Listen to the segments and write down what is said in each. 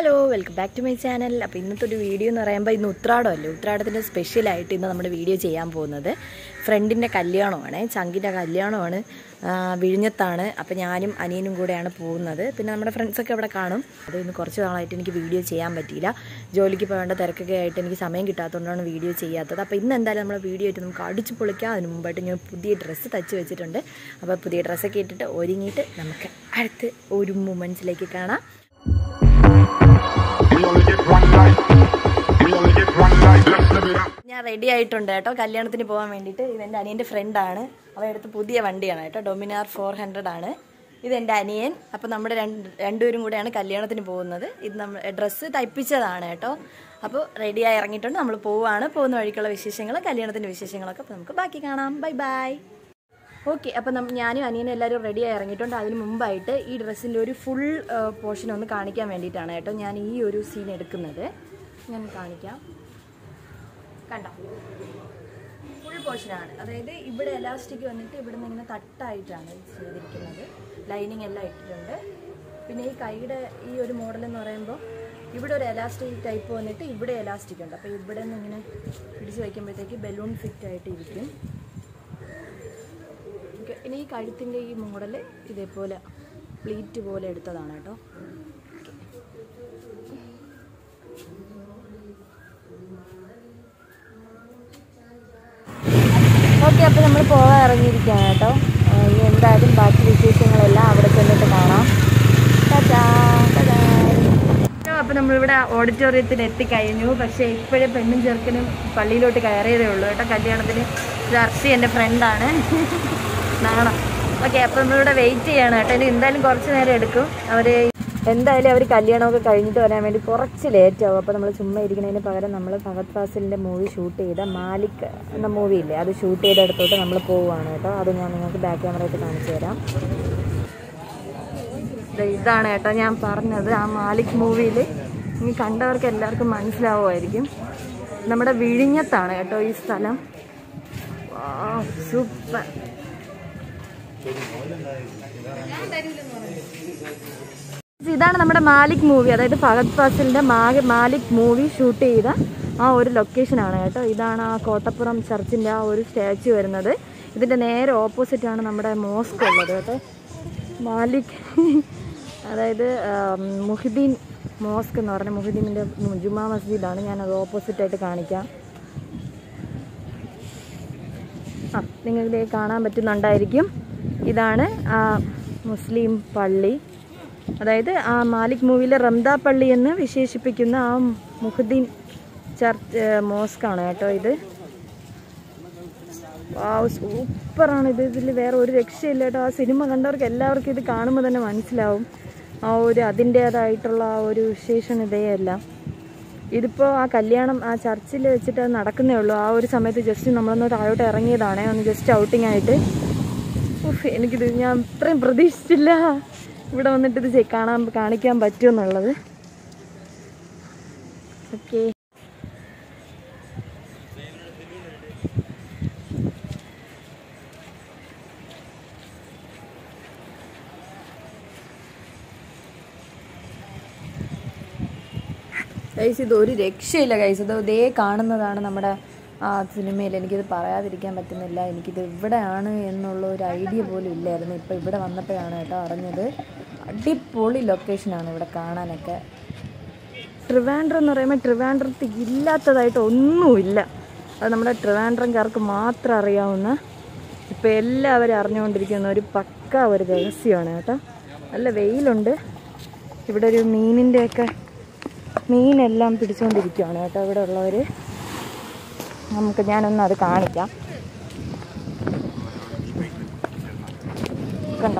Hello welcome back to my channel അപ്പോൾ ഇന്നത്തെ ഒരു വീഡിയോ എന്ന് പറയുമ്പോൾ ഇന്ന് ഉത്രാടമല്ലേ ഉത്രാടത്തിൻ്റെ സ്പെഷ്യലായിട്ട് ഇന്ന് നമ്മൾ വീഡിയോ ചെയ്യാൻ പോകുന്നത് ഫ്രണ്ടിൻ്റെ കല്യാണമാണ് ചങ്കിൻ്റെ കല്യാണമാണ് ആ, വിഴിഞ്ഞത്താണ് അപ്പോൾ ഞാനും അനിയനും കൂടെയാണ് പോകുന്നത് പിന്നെ നമ്മുടെ ഫ്രണ്ട്സൊക്കെ ഇവിടെ കാണും അത് ഇന്ന് കുറച്ച് നാളായിട്ട് എനിക്ക് വീഡിയോ ചെയ്യാൻ പറ്റിയില്ല ജോലിക്ക് പോകേണ്ട തിരക്കൊക്കെ ആയിട്ട് എനിക്ക് സമയം കിട്ടാത്തതുകൊണ്ടാണ് വീഡിയോ ചെയ്യാത്തത് അപ്പോൾ ഇന്ന് എന്തായാലും നമ്മൾ വീഡിയോ ആയിട്ട് നമുക്ക് അടിച്ച് പൊളിക്കാം അതിന് മുമ്പായിട്ട് ഞാൻ പുതിയ ഡ്രസ്സ് തച്ച് വെച്ചിട്ടുണ്ട് അപ്പോൾ പുതിയ ഡ്രസ്സൊക്കെ ഇട്ടിട്ട് ഒരുങ്ങിയിട്ട് നമുക്ക് അടുത്ത് ഒരു മൊമെൻറ്റ്സിലേക്ക് കാണാം We only get one life. We only get one life. Let's live it up. ഞാൻ റെഡി ആയിട്ടുണ്ട് കേട്ടോ കല്യാണത്തിന് പോകാൻ വേണ്ടിയിട്ട് ഇതെൻ്റെ അനിയൻ്റെ ഫ്രണ്ടാണ് അവൻ എടുത്ത് പുതിയ വണ്ടിയാണ് കേട്ടോ ഡൊമിനാർ ഫോർ ഹൺഡ്രഡ് ആണ് ഇതെൻ്റെ അനിയൻ അപ്പോൾ നമ്മുടെ രണ്ട് രണ്ടുപേരും കൂടെയാണ് കല്യാണത്തിന് പോകുന്നത് ഇത് നമ്മൾ ഡ്രസ്സ് തയ്പ്പിച്ചതാണ് കേട്ടോ അപ്പോൾ റെഡിയായി ഇറങ്ങിയിട്ടുണ്ട് നമ്മൾ പോവുകയാണ് പോകുന്ന വഴിക്കുള്ള വിശേഷങ്ങൾ കല്യാണത്തിൻ്റെ വിശേഷങ്ങളൊക്കെ അപ്പോൾ നമുക്ക് ബാക്കി കാണാം ബൈ ബൈ ഓക്കെ അപ്പം നം ഞാനും അനിയനും എല്ലാവരും റെഡിയായി ഇറങ്ങിയിട്ടുണ്ട് അതിന് മുമ്പായിട്ട് ഈ ഡ്രസ്സിൻ്റെ ഒരു ഫുൾ പോർഷൻ ഒന്ന് കാണിക്കാൻ വേണ്ടിയിട്ടാണ് കേട്ടോ ഞാൻ ഈ ഒരു സീൻ എടുക്കുന്നത് ഞാൻ കാണിക്കാം കണ്ട ഫുൾ പോർഷനാണ് അതായത് ഇവിടെ എലാസ്റ്റിക് വന്നിട്ട് ഇവിടെ നിന്ന് ഇങ്ങനെ തട്ടായിട്ടാണ് ഇത് ചെയ്തിരിക്കുന്നത് ലൈനിങ് എല്ലാം ഇട്ടിട്ടുണ്ട് പിന്നെ ഈ കൈയുടെ ഈ ഒരു മോഡൽ എന്ന് പറയുമ്പോൾ ഇവിടെ ഒരു എലാസ്റ്റിക് ടൈപ്പ് വന്നിട്ട് ഇവിടെ എലാസ്റ്റിക് ഉണ്ട് അപ്പോൾ ഇവിടെ നിന്ന് ഇങ്ങനെ പിടിച്ച് വയ്ക്കുമ്പോഴത്തേക്ക് ബലൂൺ ഫിറ്റ് ആയിട്ട് ഇരിക്കും ഓക്കെ ഇനി ഈ കഴുത്തിൻ്റെ ഈ മോഡൽ ഇതേപോലെ പ്ലീറ്റ് പോലെ എടുത്തതാണ് കേട്ടോ ഓക്കെ അപ്പോൾ നമ്മൾ പോകാൻ ഇറങ്ങിയിരിക്കുകയാണ് കേട്ടോ ആ, ഇനി എന്തായാലും ബാക്കി വിശേഷങ്ങളെല്ലാം അവിടെ ചെന്നിട്ട് കാണാം അപ്പോൾ നമ്മളിവിടെ ഓഡിറ്റോറിയത്തിൽ എത്തിക്കഴിഞ്ഞു പക്ഷേ ഇപ്പോഴേ പെണ്ണും ചെറുക്കനും പള്ളിയിലോട്ട് കയറിയതേ ഉള്ളൂ കേട്ടോ കല്യാണത്തിന് ജർസി എൻ്റെ ഫ്രണ്ടാണ് നാണം ഓക്കെ അപ്പോൾ നമ്മളിവിടെ വെയിറ്റ് ചെയ്യണം കേട്ടോ ഇനി എന്തായാലും കുറച്ച് നേരം എടുക്കും അവർ എന്തായാലും അവർ കല്യാണമൊക്കെ കഴിഞ്ഞിട്ട് വരാൻ വേണ്ടി കുറച്ച് ലേറ്റ് ആവും അപ്പോൾ നമ്മൾ ചുമ്മാ ഇരിക്കുന്നതിന് പകരം നമ്മൾ ഫഹദ് ഫാസിലിൻ്റെ മൂവി ഷൂട്ട് ചെയ്ത മാലിക് എന്ന മൂവി ഇല്ലേ അത് ഷൂട്ട് ചെയ്തെടുത്തോട്ട് നമ്മൾ പോവുകയാണ് കേട്ടോ അത് ഞാൻ നിങ്ങൾക്ക് ബാക്ക് ക്യാമറയായിട്ട് കാണിച്ചു തരാം ദേ ഇതാണ് കേട്ടോ ഞാൻ പറഞ്ഞത് ആ മാലിക് മൂവിയിൽ ഇനി കണ്ടവർക്ക് എല്ലാവർക്കും മനസ്സിലാവുമായിരിക്കും നമ്മുടെ വിഴിഞ്ഞത്താണ് കേട്ടോ ഈ സ്ഥലം സൂപ്പർ ഇതാണ് നമ്മുടെ മാലിക് മൂവി അതായത് ഫഹദ് ഫാസിലിന്റെ മാ- മാലിക് മൂവി ഷൂട്ട് ചെയ്ത ആ ഒരു ലൊക്കേഷനാണ് കേട്ടോ ഇതാണ് ആ കോട്ടപ്പുറം ചർച്ചിന്റെ ആ ഒരു സ്റ്റാച്യു വരുന്നത് ഇതിന്റെ നേരെ ഓപ്പോസിറ്റ് ആണ് നമ്മുടെ മോസ്ക് ഉള്ളത് കേട്ടോ മാലിക് അതായത് ആം, മുഹിദ്ദീൻ മോസ്ക് എന്ന് പറഞ്ഞ മുഹിദ്ദീനിന്റെ ജുമാ മസ്ജിദാണ് ഞാനത് ഓപ്പോസിറ്റ് ആയിട്ട് കാണിക്കാം ആ നിങ്ങൾക്ക് കാണാൻ പറ്റുന്നുണ്ടായിരിക്കും ഇതാണ് ആ മുസ്ലിം പള്ളി അതായത് ആ മാലിക് മൂവിയിലെ റംദ പള്ളി എന്ന് വിശേഷിപ്പിക്കുന്ന ആ മുഹദ്ദീൻ ചർച്ച് മോസ്കാണ് കേട്ടോ ഇത് വാവ് സൂപ്പറാണ് ഇത് ഇതിൽ വേറെ ഒരു രക്ഷയില്ല കേട്ടോ ആ സിനിമ കണ്ടവർക്ക് എല്ലാവർക്കും ഇത് കാണുമ്പോൾ തന്നെ മനസ്സിലാവും ആ ഒരു അതിൻ്റേതായിട്ടുള്ള ആ ഒരു വിശേഷം ഇതേയല്ല ഇതിപ്പോൾ ആ കല്യാണം ആ ചർച്ചിൽ വെച്ചിട്ട് അത് നടക്കുന്നേ ഉള്ളൂ ആ ഒരു സമയത്ത് ജസ്റ്റ് നമ്മളൊന്ന് താഴോട്ട് ഇറങ്ങിയതാണേ ഒന്ന് ജസ്റ്റ് ഔട്ടിംഗ് ആയിട്ട് ഉഫ്, എനിക്കിത് ഞാൻ ഇത്രയും പ്രതീക്ഷിച്ചില്ല ഇവിടെ വന്നിട്ട് ഇത് ചെയ്- കാണാൻ കാണിക്കാൻ പറ്റുമെന്നുള്ളത് ഓക്കെ ഗൈസ് ഇത് ഒരു രക്ഷയില്ല ഗൈസ് ഇത് ഇതേ കാണുന്നതാണ് നമ്മുടെ ആ സിനിമയിൽ എനിക്കിത് പറയാതിരിക്കാൻ പറ്റുന്നില്ല എനിക്കിത് ഇവിടെയാണ് എന്നുള്ള ഒരു ഐഡിയ പോലും ഇല്ലായിരുന്നു ഇപ്പോൾ ഇവിടെ വന്നപ്പോഴാണ് കേട്ടോ അറിഞ്ഞത് അടിപൊളി ലൊക്കേഷനാണ് ഇവിടെ കാണാനൊക്കെ ട്രിവാൻഡ്രം എന്ന് പറയുമ്പോൾ ട്രിവാൻഡ്രത്ത് ഇല്ലാത്തതായിട്ട് ഒന്നുമില്ല അത് നമ്മുടെ ട്രിവാൻഡ്രംകാർക്ക് മാത്രം അറിയാവുന്ന ഇപ്പോൾ എല്ലാവരും അറിഞ്ഞുകൊണ്ടിരിക്കുന്ന ഒരു പക്ക ഒരു രഹസ്യമാണ് കേട്ടോ നല്ല വെയിലുണ്ട് ഇവിടെ ഒരു മീനിൻ്റെയൊക്കെ മീനെല്ലാം പിടിച്ചുകൊണ്ടിരിക്കുകയാണ് കേട്ടോ ഇവിടെ ഉള്ളവർ നമുക്ക് ഞാനൊന്ന് അത് കാണിക്കാം കണ്ടോ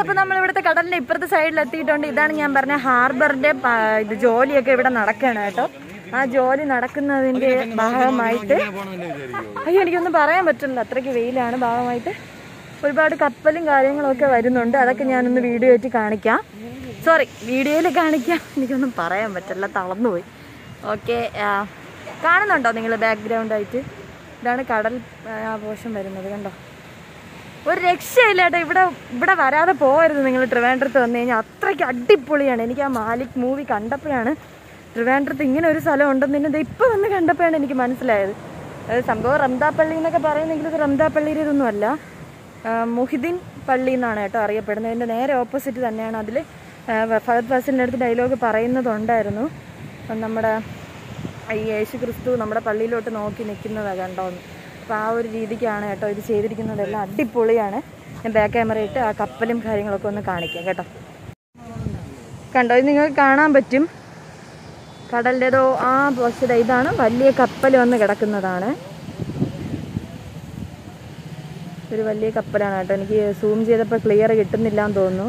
അപ്പൊ നമ്മൾ ഇവിടുത്തെ കടലിന്റെ ഇപ്പുറത്തെ സൈഡിൽ എത്തിയിട്ടുണ്ട് ഇതാണ് ഞാൻ പറഞ്ഞ ഹാർബറിന്റെ പ- ഇത് ജോലിയൊക്കെ ഇവിടെ നടക്കുകയാണ് കേട്ടോ ആ ജോലി നടക്കുന്നതിന്റെ ഭാഗമായിട്ട് അയ്യോ എനിക്കൊന്നും പറയാൻ പറ്റില്ല അത്രയ്ക്ക് വെയിലാണ് ഭാഗമായിട്ട് ഒരുപാട് കപ്പലും കാര്യങ്ങളും ഒക്കെ വരുന്നുണ്ട് അതൊക്കെ ഞാനൊന്ന് വീഡിയോ ആയിട്ട് കാണിക്കാം സോറി വീഡിയോയിൽ കാണിക്കാം എനിക്കൊന്നും പറയാൻ പറ്റില്ല തളർന്നുപോയി ഓക്കെ കാണുന്നുണ്ടോ നിങ്ങൾ ബാക്ക്ഗ്രൗണ്ട് ആയിട്ട് ഇതാണ് കടൽ ആ, ആഘോഷം വരുന്നത് കണ്ടോ ഒരു രക്ഷയില്ല കേട്ടോ ഇവിടെ ഇവിടെ വരാതെ പോകരുത് നിങ്ങൾ ട്രിവാൻഡ്രത്ത് വന്നു കഴിഞ്ഞാൽ അത്രയ്ക്ക് അടിപൊളിയാണ് എനിക്ക് ആ മാലിക് മൂവി കണ്ടപ്പോഴാണ് ട്രിവാൻഡ്രത്ത് ഇങ്ങനെ ഒരു സ്ഥലം ഉണ്ടെന്ന് ഇത് ഇപ്പം വന്ന് കണ്ടപ്പോഴാണ് എനിക്ക് മനസ്സിലായത് അത് സംഭവം റംദാപ്പള്ളി എന്നൊക്കെ പറയുന്നെങ്കിൽ ഇത് റംദാപ്പള്ളിയുടെ ഇതൊന്നും അല്ല ആ, മുഹിദ്ദീൻ പള്ളി എന്നാണ് കേട്ടോ അറിയപ്പെടുന്നത് അതിൻ്റെ നേരെ ഓപ്പോസിറ്റ് തന്നെയാണ് അതിൽ ഫഹദ് ഫാസിലിൻ്റെ അടുത്ത് ഡയലോഗ് പറയുന്നതുണ്ടായിരുന്നു അപ്പം നമ്മുടെ ഈ യേശു ക്രിസ്തു നമ്മുടെ പള്ളിയിലോട്ട് നോക്കി നിൽക്കുന്നതാണ് കണ്ടോന്ന് അപ്പോൾ ആ ഒരു രീതിക്കാണ് കേട്ടോ ഇത് ചെയ്തിരിക്കുന്നതെല്ലാം അടിപൊളിയാണ് ഞാൻ ബാക്ക് ക്യാമറ ഇട്ട് ആ കപ്പലും കാര്യങ്ങളൊക്കെ ഒന്ന് കാണിക്കാം കേട്ടോ കണ്ടോ ഇത് നിങ്ങൾക്ക് കാണാൻ പറ്റും കടലിൻ്റെതോ ആ പോസ്റ്റഡ് ഇതാണ് വലിയ കപ്പൽ വന്ന് കിടക്കുന്നതാണ് ഒരു വലിയ കപ്പലാണ് കേട്ടോ എനിക്ക് സൂം ചെയ്തപ്പോൾ ക്ലിയർ കിട്ടുന്നില്ല എന്ന് തോന്നുന്നു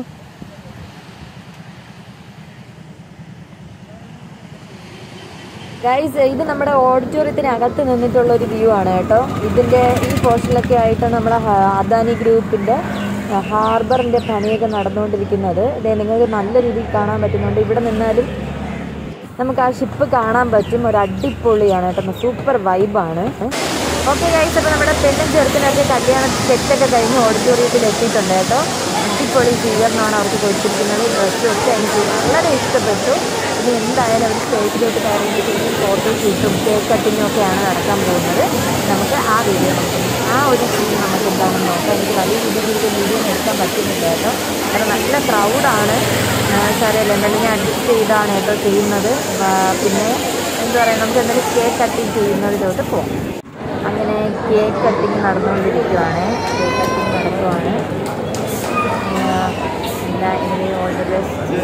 ഗൈസ് ഇത് നമ്മുടെ ഓഡിറ്റോറിയത്തിനകത്ത് നിന്നിട്ടുള്ള ഒരു വ്യൂ ആണ് കേട്ടോ ഇതിൻ്റെ ഈ പോർഷനിലൊക്കെ ആയിട്ട് നമ്മുടെ ഹ- അദാനി ഗ്രൂപ്പിൻ്റെ ഹാർബറിൻ്റെ പണിയൊക്കെ നടന്നുകൊണ്ടിരിക്കുന്നത് ഇത് നിങ്ങൾക്ക് നല്ല രീതിയിൽ കാണാൻ പറ്റുന്നുണ്ട് ഇവിടെ നിന്നാലും നമുക്ക് ആ ഷിപ്പ് കാണാൻ പറ്റും ഒരു അടിപൊളിയാണ് കേട്ടോ സൂപ്പർ വൈബാണ് ഓക്കെ ഗൈസ് അപ്പോൾ നമ്മുടെ പെണ്ണും ചെറുക്കനൊക്കെ കല്യാണ സെറ്റൊക്കെ കഴിഞ്ഞ് ഓഡിറ്റോറിയത്തിൽ എത്തിയിട്ടുണ്ട് കേട്ടോ അടിപൊളി സ്വീകരണമാണ് അവർക്ക് കൊടുത്തിരിക്കുന്നത് ഡ്രസ്സും ഒക്കെ എനിക്ക് വളരെ ഇഷ്ടപ്പെട്ടു ഇനി എന്തായാലും അവർ സ്റ്റേജിലോട്ട് കയറിയിട്ട് ഫോട്ടോ ഷൂട്ടും കേക്ക് കട്ടിങ്ങും ഒക്കെയാണ് നടക്കാൻ പോകുന്നത് നമുക്ക് ആ വീഡിയോ ആ ഒരു സീൻ നമുക്ക് എന്താണെന്ന് നോക്കാം എനിക്ക് വലിയ രീതിയിൽ വീഡിയോ എടുക്കാൻ പറ്റുന്നില്ല കേട്ടോ കാരണം നല്ല ക്രൗഡാണ് സാരമല്ല എന്തായാലും ഞാൻ അഡ്ജസ്റ്റ് ചെയ്താണ് കേട്ടോ ചെയ്യുന്നത് ആ, പിന്നെ എന്താ പറയുക നമുക്ക് എന്തായാലും കേക്ക് കട്ടിങ് ചെയ്യുന്നതിലോട്ട് പോകാം അങ്ങനെ കേക്ക് കട്ടിങ് നടന്നുകൊണ്ടിരിക്കുകയാണ് കേക്ക് കട്ടിങ് നടക്കുവാണ് ആ, എന്താ ഇങ്ങനെ ഓൾ ദ ബെസ്റ്റ്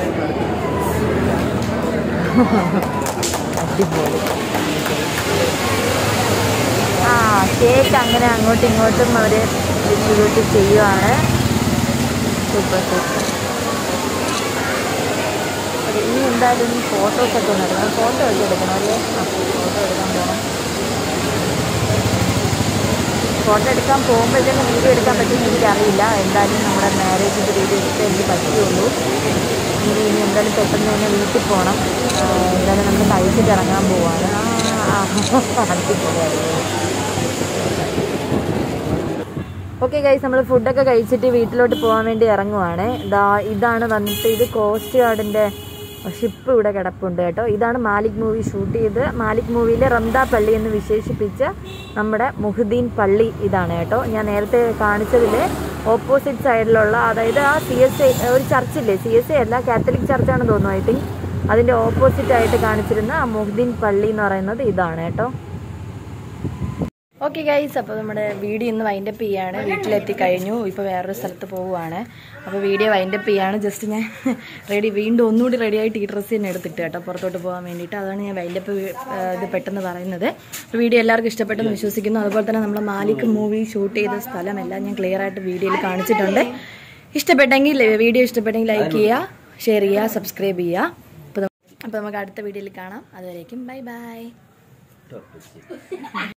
അടിപൊളി ആ കേക്ക് അങ്ങനെ അങ്ങോട്ടും ഇങ്ങോട്ടും അവർ ഡിസ്ട്രിബ്യൂട്ട് ചെയ്യുവാണ് സൂപ്പർ സൂപ്പർ ഓക്കെ ഇനി എന്തായാലും ഈ ഫോട്ടോസൊക്കെ ഒന്ന് എടുക്കണം ഫോട്ടോ ഒക്കെ എടുക്കണം അല്ലേ ആ ഫോട്ടോ എടുക്കാൻ പോകണം ഫോട്ടോ എടുക്കാൻ പോകുമ്പോഴത്തേക്കും വീഡിയോ എടുക്കാൻ പറ്റുമെന്ന് എനിക്കറിയില്ല എന്തായാലും നമ്മുടെ മാരേജിൻ്റെ വീഡിയോ എടുത്തേ എനിക്ക് പറ്റുള്ളൂ ഇനി ഇനി എന്തായാലും പെട്ടെന്ന് തന്നെ വീട്ടിൽ പോകണം ആ, എന്തായാലും നമ്മൾ കഴിച്ചിട്ട് ഇറങ്ങാൻ പോവാണ് ആ അടിപൊളിയായിരുന്നു ഓക്കെ ഗൈസ് നമ്മൾ ഫുഡൊക്കെ കഴിച്ചിട്ട് വീട്ടിലോട്ട് പോകാൻ വേണ്ടി ഇറങ്ങുവാണ് ഇതാ ഇതാണ് വന്നിട്ട് ഇത് കോസ്റ്റ് ഗാർഡിൻ്റെ ഷിപ്പ് ഇവിടെ കിടപ്പുണ്ട് കേട്ടോ ഇതാണ് മാലിക് മൂവി ഷൂട്ട് ചെയ്ത് മാലിക് മൂവിയിലെ റംദ പള്ളി എന്ന് വിശേഷിപ്പിച്ച നമ്മുടെ മുഹുദ്ദീൻ പള്ളി ഇതാണ് കേട്ടോ ഞാൻ നേരത്തെ കാണിച്ചതിൽ ഓപ്പോസിറ്റ് സൈഡിലുള്ള അതായത് ആ സി എസ് ഐ ഒരു ചർച്ചില്ലേ സി എസ് ഐ അല്ല കാത്തലിക് ചർച്ചാണെന്ന് തോന്നുന്നു ഐ തിങ്ക് അതിൻ്റെ ഓപ്പോസിറ്റ് ആയിട്ട് കാണിച്ചിരുന്ന ആ മുഹ്ദീൻ പള്ളി എന്ന് പറയുന്നത് ഇതാണ് കേട്ടോ ഓക്കെ ഗൈസ് അപ്പോൾ നമ്മുടെ വീഡിയോ ഇന്ന് വൈൻഡപ്പ് ചെയ്യാണ് വീട്ടിലെത്തി കഴിഞ്ഞു ഇപ്പോൾ വേറൊരു സ്ഥലത്ത് പോവുകയാണ് അപ്പോൾ വീഡിയോ വൈൻഡപ്പ് ചെയ്യാണ് ജസ്റ്റ് ഞാൻ റെഡി വീണ്ടും ഒന്നുകൂടി റെഡി ആയിട്ട് ഈ ഡ്രസ്സ് തന്നെ എടുത്തിട്ട് കേട്ടോ പുറത്തോട്ട് പോകാൻ വേണ്ടിയിട്ട് അതാണ് ഞാൻ വൈൻഡപ്പ് ഇത് പെട്ടെന്ന് പറയുന്നത് അപ്പോൾ വീഡിയോ എല്ലാവർക്കും ഇഷ്ടപ്പെട്ടെന്ന് വിശ്വസിക്കുന്നു അതുപോലെ തന്നെ നമ്മൾ മാലിക് മൂവി ഷൂട്ട് ചെയ്ത സ്ഥലം എല്ലാം ഞാൻ ക്ലിയർ ആയിട്ട് വീഡിയോയിൽ കാണിച്ചിട്ടുണ്ട് ഇഷ്ടപ്പെട്ടെങ്കിൽ വീഡിയോ ഇഷ്ടപ്പെട്ടെങ്കിൽ ലൈക്ക് ചെയ്യുക ഷെയർ ചെയ്യുക സബ്സ്ക്രൈബ് ചെയ്യുക അപ്പോൾ അപ്പോൾ നമുക്ക് അടുത്ത വീഡിയോയിൽ കാണാം അതുവരേക്കും ബൈ ബൈ